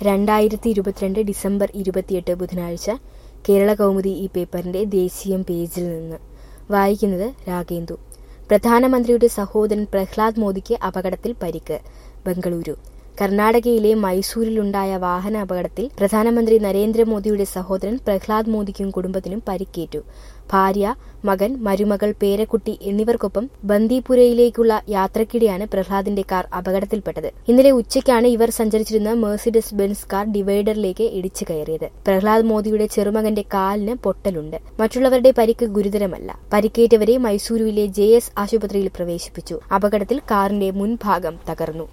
രണ്ടായിരത്തി ഇരുപത്തിരണ്ട് ഡിസംബർ ഇരുപത്തിയെട്ട് ബുധനാഴ്ച കേരള കൗമുദി ഈ പേപ്പറിന്റെ ദേശീയം പേജിൽ നിന്ന് വായിക്കുന്നത് രാഗേന്ദു പ്രധാനമന്ത്രിയുടെ സഹോദരൻ പ്രഹ്ലാദ് മോദിക്ക് അപകടത്തിൽ പരിക്ക് ബംഗളൂരു കർണാടകയിലെ മൈസൂരിലുണ്ടായ വാഹന അപകടത്തിൽ പ്രധാനമന്ത്രി നരേന്ദ്രമോദിയുടെ സഹോദരൻ പ്രഹ്ലാദ് മോദിക്കും കുടുംബത്തിനും പരിക്കേറ്റു ഭാര്യ മകൻ മരുമകൾ പേരക്കുട്ടി എന്നിവർക്കൊപ്പം ബന്ദിപുരയിലേക്കുള്ള യാത്രക്കിടെയാണ് പ്രഹ്ലാദിന്റെ കാർ അപകടത്തിൽപ്പെട്ടത് ഇന്നലെ ഉച്ചയ്ക്കാണ് ഇവർ സഞ്ചരിച്ചിരുന്ന മേഴ്സിഡസ് ബെൻസ് കാർ ഡിവൈഡറിലേക്ക് ഇടിച്ചു കയറിയത് പ്രഹ്ലാദ് മോദിയുടെ ചെറുമകന്റെ കാലിന് പൊട്ടലുണ്ട് മറ്റുള്ളവരുടെ പരിക്ക് ഗുരുതരമല്ല പരിക്കേറ്റവരെ മൈസൂരുവിലെ ജെ എസ് ആശുപത്രിയിൽ പ്രവേശിപ്പിച്ചു അപകടത്തിൽ കാറിന്റെ മുൻഭാഗം തകർന്നു